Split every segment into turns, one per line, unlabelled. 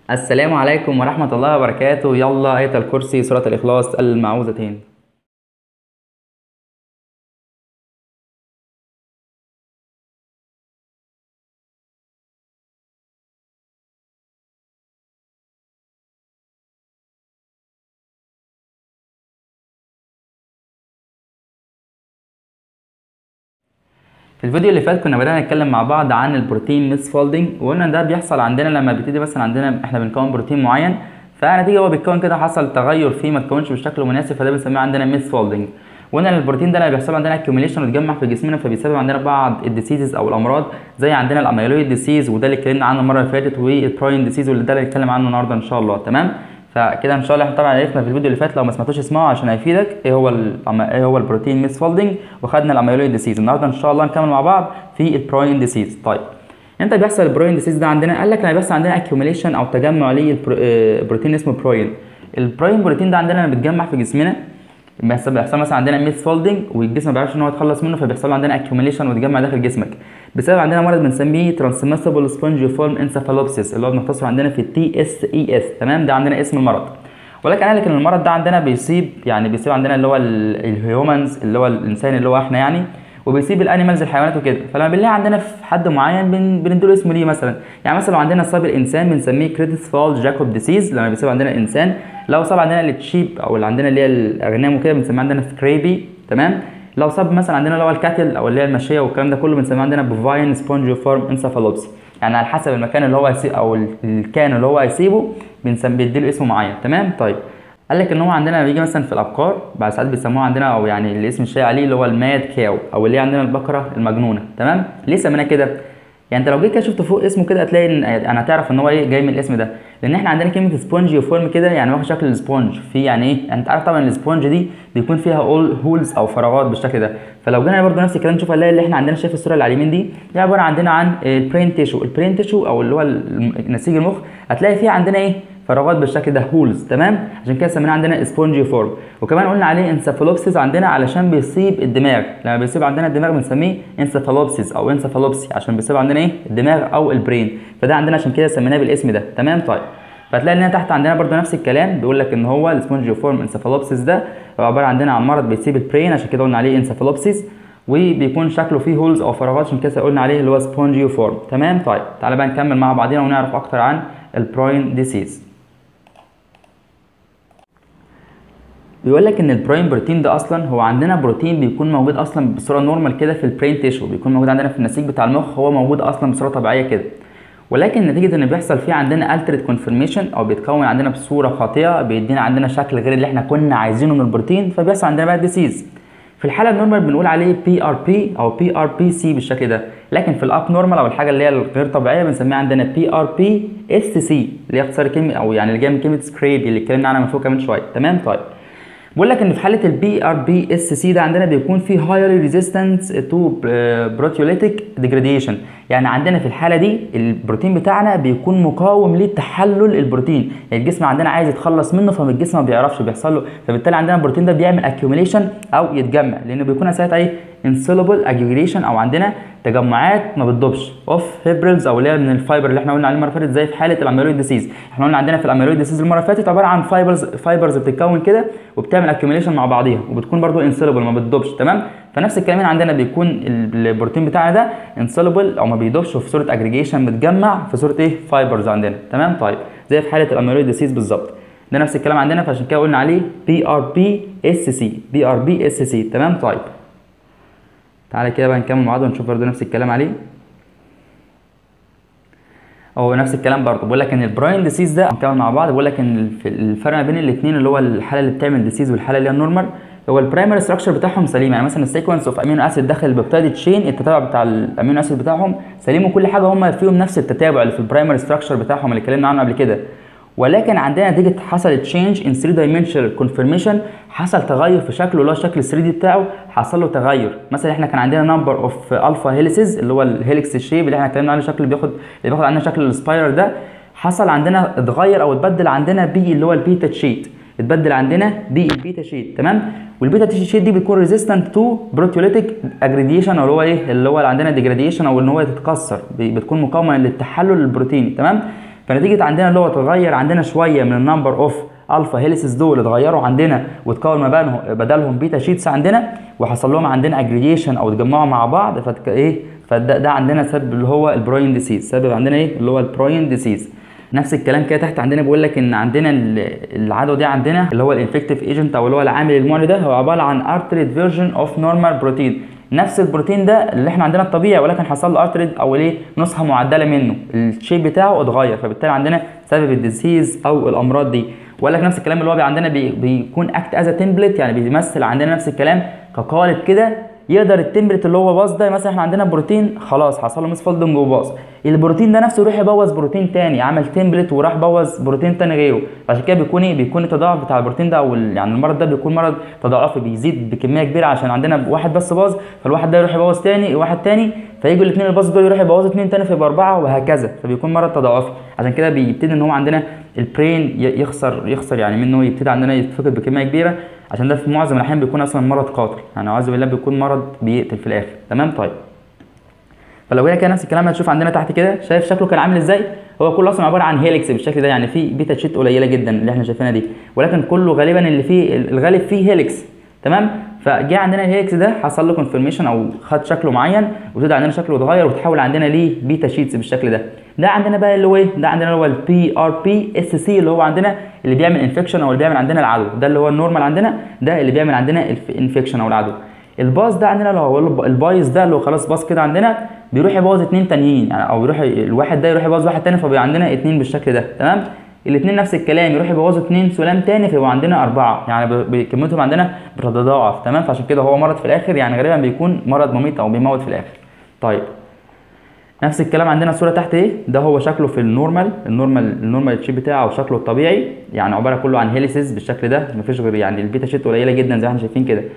السلام عليكم ورحمة الله وبركاته يلا آية الكرسي سورة الإخلاص المعوذتين في الفيديو اللي فات كنا بدأنا نتكلم مع بعض عن البروتين ميس فولدنج وقلنا ده بيحصل عندنا لما بيبتدي مثلا عندنا احنا بنكون بروتين معين فنتيجة هو بيتكون كده حصل تغير فيه ما تكونش بالشكل المناسب فده بنسميه عندنا ميس فولدنج وقلنا ان البروتين ده لما بيحصل عندنا اكيوميليشن ويتجمع في جسمنا فبيسبب عندنا بعض الديسيزز او الامراض زي عندنا الاميلويد ديسيز وده اللي اتكلمنا عنه المره اللي فاتت والبراين ديسيز واللي ده اللي هنتكلم عنه النهارده ان شاء الله تمام فكده ان شاء الله احنا طبعا عرفنا في الفيديو اللي فات لو ما سمعتوش اسمعه عشان هيفيدك ايه هو الأم- ايه هو البروتين ميس فولدنج وخدنا الاميلويد ديسيز النهارده ان شاء الله نكمل مع بعض في البراين ديسيز طيب امتى بيحصل البروين ديسيز ده عندنا قال لك لما بيحصل عندنا اكيوميليشن او تجمع للبروتين اسمه بروين البروين بروتين ده عندنا لما بيتجمع في جسمنا بيحصل بيحصل مثلا عندنا ميس فولدنج والجسم ما بيعرفش ان هو يتخلص منه فبيحصل له عندنا اكيوميليشن ويتجمع داخل جسمك بسبب عندنا مرض بنسميه ترانسميسبل سبونجيفورم انسفالوبسيس اللي هو بنختصره عندنا في التي اس اي اس تمام ده عندنا اسم المرض ولكن قال لك ان المرض ده عندنا بيصيب يعني بيصيب عندنا اللي هو الهيومنز اللي هو الانسان اللي هو احنا يعني وبيصيب الانيمالز الحيوانات وكده فلما بنلاقي عندنا في حد معين بن... بنديله اسمه ليه مثلا يعني مثلا لو عندنا صاب الانسان بنسميه كريدس فال جاكوب ديسيز لما بيصيب عندنا الانسان لو صاب عندنا التشيب او اللي عندنا اللي هي الاغنام وكده بنسميه عندنا سكريبي تمام لو صاب مثلا عندنا اللي هو الكاتل او اللي هي الماشيه والكلام ده كله بنسميه عندنا بوفاين سبونجيفورم انسفالوبسي يعني على حسب المكان اللي هو هيسيب او الكان اللي هو هيسيبه بنسمي بيديله اسم معين تمام طيب قال لك ان هو عندنا لما بيجي مثلا في الابقار بعد ساعات بيسموها عندنا او يعني الاسم الشائع عليه اللي هو الماد كاو او اللي هي عندنا البقره المجنونه تمام ليه سميناه كده يعني انت لو جيت كده شفت فوق اسمه كده هتلاقي ان انا هتعرف ان هو ايه جاي من الاسم ده لان احنا عندنا كلمه سبونجي فورم كده يعني واخد شكل السبونج في يعني ايه يعني انت عارف طبعا السبونج دي بيكون فيها اول هولز او فراغات بالشكل ده فلو جينا برضه نفس الكلام نشوف هنلاقي اللي احنا عندنا شايف الصوره اللي على اليمين دي دي عباره عندنا عن البرين تيشو البرين تيشو او اللي هو الم- نسيج المخ هتلاقي فيه عندنا ايه فراغات بالشكل ده هولز تمام عشان كده سميناه عندنا سبونجي فورم وكمان قلنا عليه انسفالوبسيس عندنا علشان بيصيب الدماغ لما بيصيب عندنا الدماغ بنسميه انسفالوبسيس او انسفالوبسي عشان بيصيب عندنا ايه الدماغ او البرين فده عندنا عشان كده سميناه بالاسم ده تمام طيب فتلاقي لنا تحت عندنا برضو نفس الكلام بيقول لك ان هو السبونجي فورم انسفالوبسيس ده هو عباره عندنا عن مرض بيصيب البرين عشان كده قلنا عليه انسفالوبسيس وبيكون شكله فيه هولز او فراغات عشان كده قلنا عليه اللي هو سبونجي فورم تمام طيب تعالى بقى نكمل مع بعضينا ونعرف اكتر عن البروين ديسيز بيقول لك ان البراين بروتين ده اصلا هو عندنا بروتين بيكون موجود اصلا بصوره نورمال كده في البرين تيشو بيكون موجود عندنا في النسيج بتاع المخ هو موجود اصلا بصوره طبيعيه كده ولكن نتيجه ان بيحصل فيه عندنا التريت كونفرميشن او بيتكون عندنا بصوره خاطئه بيدينا عندنا شكل غير اللي احنا كنا عايزينه من البروتين فبيحصل عندنا بقى ديسيز في الحاله النورمال بنقول عليه بي ار بي او بي ار بي سي بالشكل ده لكن في الاب نورمال او الحاجه اللي هي الغير طبيعيه بنسميها عندنا بي ار بي اس سي اللي هي اختصار كلمه او يعني اللي جايه من كلمه سكريبي اللي اتكلمنا عنها من فوق كمان شويه تمام طيب بقول لك ان في حاله البي ار بي اس سي ده عندنا بيكون في هاير ريزيستنس تو بروتيوليتيك ديجراديشن يعني عندنا في الحاله دي البروتين بتاعنا بيكون مقاوم لتحلل البروتين يعني الجسم عندنا عايز يتخلص منه فالجسم ما بيعرفش بيحصل له فبالتالي عندنا البروتين ده بيعمل اكيوميليشن او يتجمع لانه بيكون ساعتها ايه انسولبل اجيوليشن او عندنا تجمعات ما بتدوبش اوف فيبرلز او اللي هي من الفايبر اللي احنا قلنا عليه المره اللي فاتت زي في حاله الاميلويد ديسيز احنا قلنا عندنا في الاميلويد ديسيز المره اللي فاتت عباره عن فايبرز فايبرز بتتكون كده وبتعمل اكيوميليشن مع بعضيها وبتكون برضو انسولبل ما بتدوبش تمام فنفس الكلام هنا عندنا بيكون البروتين بتاعنا ده انسولبل او ما بيدوبش في صوره اجريجيشن متجمع في صوره ايه فايبرز عندنا تمام طيب زي في حاله الاميلويد ديسيز بالظبط ده نفس الكلام عندنا فعشان كده قلنا عليه بي ار بي اس سي بي ار بي اس سي تمام طيب تعالى كده بقى نكمل مع بعض ونشوف برضه نفس الكلام عليه هو نفس الكلام برضه بقول لك ان البراين ديسيز ده هنكمل مع بعض بقول لك ان الف- الفرق ما بين الاثنين اللي هو الحاله اللي بتعمل ديسيز والحاله اللي هي النورمال هو البرايمري ستراكشر بتاعهم سليم يعني مثلا السيكونس اوف امينو اسيد داخل البيبتايد تشين التتابع بتاع الامينو اسيد بتاعهم سليم وكل حاجه هم فيهم نفس التتابع اللي في البرايمري ستراكشر بتاعهم اللي اتكلمنا عنه قبل كده ولكن عندنا نتيجه حصل تشينج ان 3 دايمنشنال كونفرميشن حصل تغير في شكله اللي هو الشكل 3 دي بتاعه حصل له تغير مثلا احنا كان عندنا نمبر اوف الفا هيليسز اللي هو الهيليكس الشيب اللي احنا اتكلمنا عنه شكل بياخد اللي بياخد عندنا شكل السبايرال ده حصل عندنا اتغير او اتبدل عندنا بي اللي هو البيتا تشيت اتبدل عندنا بالبيتا شيت تمام والبيتا شيت دي بتكون ريزيستنت تو بروتيوليتيك اجريديشن اللي هو ايه اللي هو اللي عندنا ديجراديشن او ان هو يتكسر بتكون مقاومه للتحلل البروتيني تمام فنتيجه عندنا اللي هو اتغير عندنا شويه من النمبر اوف الفا هيليسز دول اتغيروا عندنا واتكون ما بينهم بدلهم بيتا شيتس عندنا وحصل لهم عندنا اجريجيشن او اتجمعوا مع بعض فت ايه فده ده عندنا سبب اللي هو البروين ديسيز سبب عندنا ايه اللي هو البروين ديسيز نفس الكلام كده تحت عندنا بيقول لك ان عندنا العدوى دي عندنا اللي هو الانفكتيف ايجنت او اللي هو العامل المعدي ده هو عباره عن ارتريد فيرجن اوف نورمال بروتين نفس البروتين ده اللي احنا عندنا الطبيعي ولكن حصل له ارتريد او ايه نسخه معدله منه الشيب بتاعه اتغير فبالتالي عندنا سبب الديسيز او الامراض دي وقال لك نفس الكلام اللي هو عندنا بي بيكون اكت از تمبلت يعني بيمثل عندنا نفس الكلام كقالب كده يقدر التمبلت اللي هو باظ ده مثلا احنا عندنا بروتين خلاص حصل له مس فولدنج وباظ البروتين ده نفسه يروح يبوظ بروتين تاني عمل تمبلت وراح بوظ بروتين تاني غيره عشان كده بيكون ايه بيكون التضاعف بتاع البروتين ده او يعني المرض ده بيكون مرض تضاعفي بيزيد بكميه كبيره عشان عندنا واحد بس باظ فالواحد ده يروح يبوظ تاني واحد تاني فيجوا الاثنين اللي باظوا دول يروحوا يبوظوا اثنين تاني فيبقى اربعه وهكذا فبيكون مرض تضاعفي عشان كده بيبتدي ان هو عندنا البرين يخسر يخسر يعني منه يبتدي عندنا يتفقد بكميه كبيره عشان ده في معظم الاحيان بيكون اصلا مرض قاتل يعني اعوذ بالله بيكون مرض بيقتل في الاخر تمام طيب فلو جينا كده نفس الكلام هتشوف عندنا تحت كده شايف شكله كان عامل ازاي هو كله اصلا عباره عن هيليكس بالشكل ده يعني فيه بيتا شيت قليله جدا اللي احنا شايفينها دي ولكن كله غالبا اللي فيه الغالب فيه هيليكس تمام فجه عندنا الهيليكس ده حصل له كونفرميشن او خد شكله معين وابتدى عندنا شكله اتغير وتحول عندنا ليه بيتا شيتس بالشكل ده ده عندنا بقى اللي هو ايه ده عندنا اللي هو البي ار بي اس سي اللي هو عندنا اللي بيعمل انفكشن او اللي بيعمل عندنا العدو ده اللي هو النورمال عندنا ده اللي بيعمل عندنا الانفكشن او العدو الباص ده عندنا لو هو البايظ ده اللي هو خلاص باص كده عندنا بيروح يبوظ اتنين تانيين يعني او يروح الواحد ده يروح يبوظ واحد تاني فبيبقى عندنا اتنين بالشكل ده تمام الاثنين نفس الكلام يروح يبوظوا اثنين سلام تاني فيبقى عندنا اربعه يعني كميتهم عندنا بتتضاعف تمام فعشان كده هو مرض في الاخر يعني غالبا بيكون مرض مميت او بيموت في الاخر طيب نفس الكلام عندنا الصوره تحت ايه ده هو شكله في النورمال النورمال النورمال تشيب بتاعه شكله الطبيعي يعني عباره كله عن هيليسز بالشكل ده مفيش غير يعني البيتا شيت قليله جدا زي ما احنا شايفين كده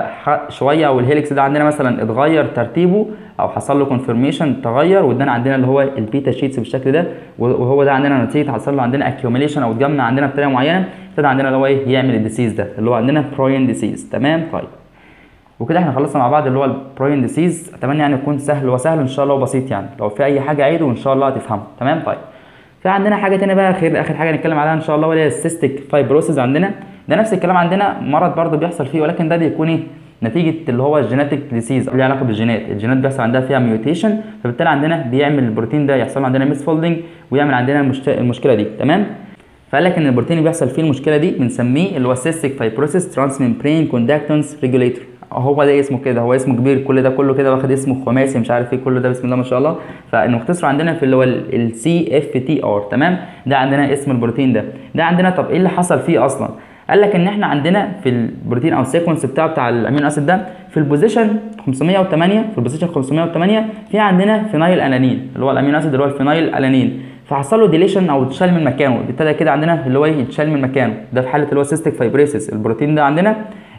فشويه او الهيليكس ده عندنا مثلا اتغير ترتيبه او حصل له كونفرميشن تغير وادانا عندنا اللي هو البيتا شيتس بالشكل ده وهو ده عندنا نتيجه حصل له عندنا اكيوميليشن او اتجمع عندنا بطريقه معينه ابتدى عندنا اللي هو ايه يعمل الديسيز ده اللي هو عندنا بروين ديسيز تمام طيب وكده احنا خلصنا مع بعض اللي هو البروين ديسيز اتمنى يعني يكون سهل وسهل ان شاء الله وبسيط يعني لو في اي حاجه عيد وان شاء الله هتفهمه تمام طيب في عندنا حاجه تانية بقى خير اخر حاجه نتكلم عليها ان شاء الله وهي السيستيك فايبروسيس عندنا ده نفس الكلام عندنا مرض برضو بيحصل فيه ولكن ده بيكون ايه نتيجه اللي هو الجيناتيك ديسيز اللي علاقه بالجينات الجينات بيحصل عندها فيها ميوتيشن فبالتالي عندنا بيعمل البروتين ده يحصل عندنا ميس فولدنج ويعمل عندنا المشت... المشكله دي تمام فقال لك ان البروتين اللي بيحصل فيه المشكله دي بنسميه اللي هو سيستيك فايبروسيس ترانس ميمبرين كوندكتنس ريجوليتور هو ده اسمه كده هو اسمه كبير كل ده كله كده واخد اسمه خماسي مش عارف ايه كل ده بسم الله ما شاء الله فنختصره عندنا في اللي هو السي اف تي ار تمام ده عندنا اسم البروتين ده ده عندنا طب ايه اللي حصل فيه اصلا قال لك ان احنا عندنا في البروتين او السيكونس بتاعه بتاع الامينو اسيد ده في البوزيشن 508 في البوزيشن 508 في عندنا فينايل الانين اللي هو الامينو اسيد اللي هو الفينايل الانين فحصل له ديليشن او اتشال من مكانه ابتدى كده عندنا اللي هو يتشال من مكانه ده في حاله اللي هو سيستيك فايبريسيس البروتين ده عندنا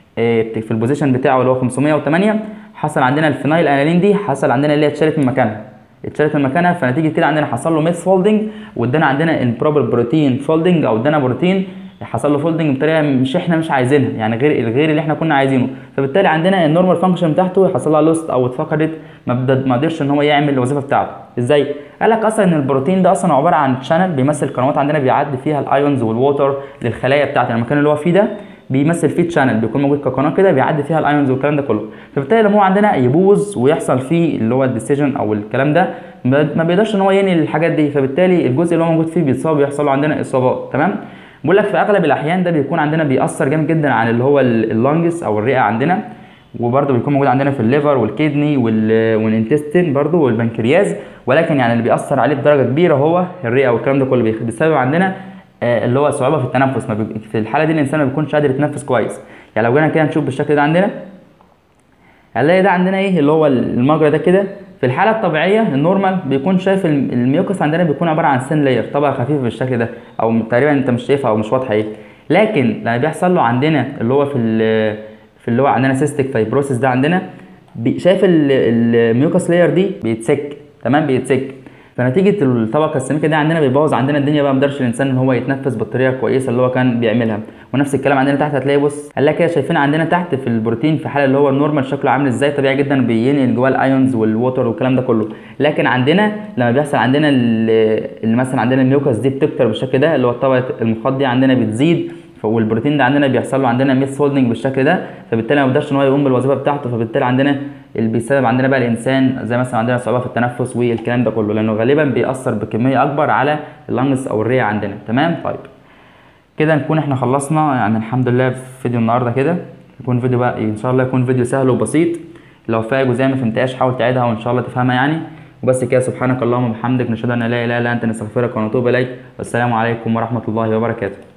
في البوزيشن بتاعه اللي هو 508 حصل عندنا الفينايل انالين دي حصل عندنا اللي هي اتشالت من مكانها اتشالت من مكانها فنتيجه كده عندنا حصل له ميس فولدنج وادانا عندنا امبروبر بروتين فولدنج او ادانا بروتين حصل له فولدنج بطريقه مش احنا مش عايزينها يعني غير الغير اللي احنا كنا عايزينه فبالتالي عندنا النورمال فانكشن بتاعته حصل لها لوست او اتفقدت ما قدرش ان هو يعمل الوظيفه بتاعته ازاي قال لك اصلا ان البروتين ده اصلا عباره عن شانل بيمثل قنوات عندنا بيعدي فيها الايونز والووتر للخلايا بتاعتنا المكان اللي هو فيه ده بيمثل فيه تشانل بيكون موجود كقناه كده بيعدي فيها الايونز والكلام ده كله فبالتالي لما هو عندنا يبوظ ويحصل فيه اللي هو الديسيجن او الكلام ده ما بيقدرش ان هو ينقل الحاجات دي فبالتالي الجزء اللي هو موجود فيه بيتصاب ويحصل له عندنا اصابات تمام بقول لك في اغلب الاحيان ده بيكون عندنا بيأثر جامد جدا على اللي هو اللانجس او الرئه عندنا وبرده بيكون موجود عندنا في الليفر والكدني والانتستين برده والبنكرياز ولكن يعني اللي بيأثر عليه بدرجه كبيره هو الرئه والكلام ده كله بسبب عندنا اللي هو صعوبه في التنفس ما بي... في الحاله دي الانسان ما بيكونش قادر يتنفس كويس يعني لو جينا كده نشوف بالشكل ده عندنا هنلاقي ده عندنا ايه اللي هو المجرى ده كده في الحاله الطبيعيه النورمال بيكون شايف الميوكس عندنا بيكون عباره عن سين لاير طبقه خفيفه بالشكل ده او تقريبا انت مش شايفها او مش واضحه ايه لكن لما بيحصل له عندنا اللي هو في في اللي هو عندنا سيستيك فايبروسيس ده عندنا شايف الميوكس لاير دي بيتسك تمام بيتسك فنتيجه الطبقه السميكه دي عندنا بيبوظ عندنا الدنيا بقى مقدرش الانسان ان هو يتنفس بالطريقه الكويسه اللي هو كان بيعملها ونفس الكلام عندنا تحت هتلاقي بص هنلاقي كده شايفين عندنا تحت في البروتين في حاله اللي هو النورمال شكله عامل ازاي طبيعي جدا بينقل جواه الايونز والووتر والكلام ده كله لكن عندنا لما بيحصل عندنا اللي مثلا عندنا الميوكس دي بتكتر بالشكل ده اللي هو طبقه المخاط دي عندنا بتزيد والبروتين ده عندنا بيحصل له عندنا ميس فولدنج بالشكل ده فبالتالي ما بيقدرش ان هو يقوم بالوظيفه بتاعته فبالتالي عندنا اللي بيسبب عندنا بقى الانسان زي مثلا عندنا صعوبه في التنفس والكلام ده كله لانه غالبا بيأثر بكميه اكبر على اللنجز او الرئه عندنا تمام طيب كده نكون احنا خلصنا يعني الحمد لله في فيديو النهارده كده يكون فيديو بقى ان شاء الله يكون فيديو سهل وبسيط لو فيها جزئيه ما فهمتهاش حاول تعيدها وان شاء الله تفهمها يعني وبس كده سبحانك اللهم وبحمدك نشهد ان لا اله الا انت نستغفرك ونتوب اليك والسلام عليكم ورحمه الله وبركاته